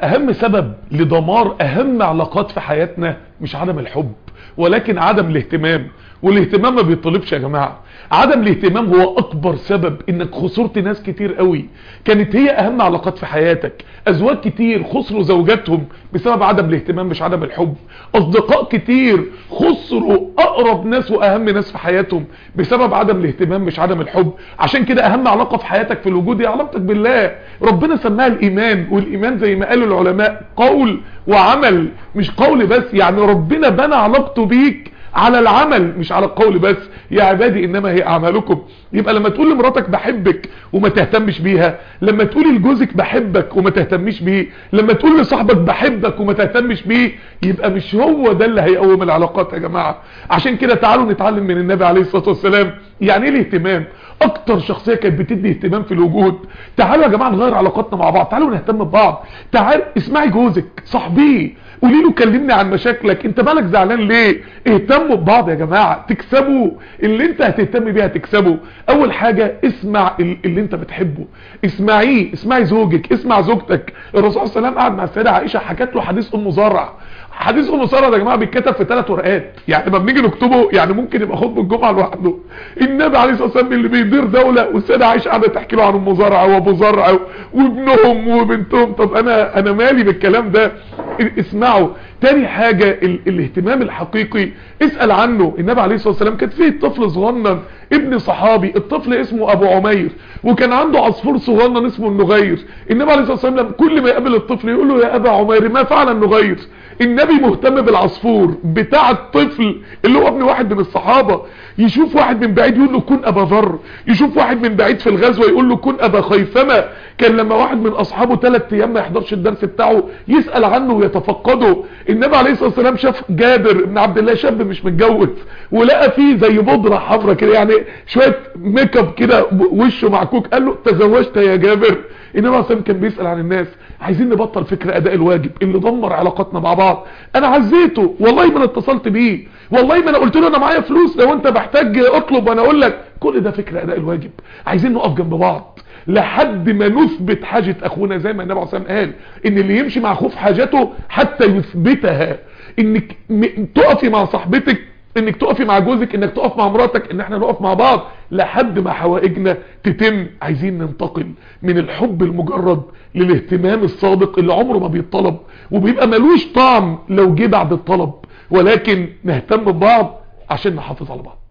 اهم سبب لدمار اهم علاقات في حياتنا مش عدم الحب ولكن عدم الاهتمام والاهتمام ما بيطلبش يا جماعة عدم الاهتمام هو اكبر سبب انك خسرت ناس كتير قوي كانت هي اهم علاقات في حياتك ازواج كتير خسروا زوجاتهم بسبب عدم الاهتمام مش عدم الحب اصدقاء كتير خسروا اقرب ناس واهم ناس في حياتهم بسبب عدم الاهتمام مش عدم الحب عشان كده اهم علاقة في حياتك في الوجود هي علاقتك بالله ربنا سماها الايمان والايمان زي ما قالوا العلماء قول وعمل مش قول بس يعني ربنا بنى علاقته بيك على العمل مش على القول بس يا عبادي انما هي اعمالكم يبقى لما تقول لمراتك بحبك وما تهتمش بيها لما تقول لجوزك بحبك وما تهتمش بيه لما تقول لصاحبك بحبك وما تهتمش بيه يبقى مش هو ده اللي هيقوم العلاقات يا جماعة عشان كده تعالوا نتعلم من النبي عليه الصلاة والسلام يعني ايه الاهتمام اكتر شخصية كانت بتدي اهتمام في الوجود تعالوا يا جماعة نغير علاقاتنا مع بعض تعالوا نهتم ببعض تعال اسمعي جوزك صاحبيه قولي له كلمني عن مشاكلك انت مالك زعلان ليه اهتموا ببعض يا جماعة تكسبوا اللي انت هتهتم بيه هتكسبه اول حاجة اسمع اللي انت بتحبه اسمعيه اسمعي زوجك اسمع زوجتك الرسول صلى الله عليه وسلم قعد مع السيدة عائشة حكت له حديث ام زرع حديث ام زرع ده يا جماعه بيتكتب في ثلاث ورقات يعني لما بنيجي نكتبه يعني ممكن يبقى خطبه الجمعه لوحده النبي عليه الصلاه والسلام اللي بيدير دوله والسيده عائشه قاعده تحكي له عن ام زرع وابو زرع وابنهم وبنتهم طب انا انا مالي بالكلام ده اسمعوا تاني حاجة ال الاهتمام الحقيقي اسأل عنه النبي عليه الصلاة والسلام كان فيه طفل صغنن ابن صحابي الطفل اسمه ابو عمير وكان عنده عصفور صغنن اسمه النغير النبي عليه الصلاة والسلام كل ما يقابل الطفل يقول له يا ابا عمير ما فعل النغير النبي مهتم بالعصفور بتاع الطفل اللي هو ابن واحد من الصحابة يشوف واحد من بعيد يقول له كن ابا ذر يشوف واحد من بعيد في الغزوة يقول له كن ابا خيثمة كان لما واحد من اصحابه ثلاث ايام ما يحضرش الدرس بتاعه يسأل عنه ويتفقده النبي عليه الصلاة والسلام شاف جابر بن عبد الله شاب مش متجوز ولقى فيه زي بودرة حمراء كده يعني شوية ميك اب كده وشه معكوك قال له تزوجت يا جابر النبي عليه الصلاة كان بيسأل عن الناس عايزين نبطل فكر اداء الواجب اللي دمر علاقاتنا مع بعض انا عزيته والله ما انا اتصلت بيه والله ما انا قلت له انا معايا فلوس لو انت محتاج اطلب وانا اقول لك كل ده فكر اداء الواجب عايزين نقف جنب بعض لحد ما نثبت حاجة اخونا زي ما النبي عليه الصلاه قال ان اللي يمشي مع اخوه في حاجته حتى يثبتها انك تقفي مع صاحبتك انك تقفي مع جوزك انك تقف مع مراتك ان احنا نقف مع بعض لحد ما حوائجنا تتم عايزين ننتقل من الحب المجرد للاهتمام الصادق اللي عمره ما بيطلب وبيبقى ملوش طعم لو جه بعد الطلب ولكن نهتم ببعض عشان نحافظ على بعض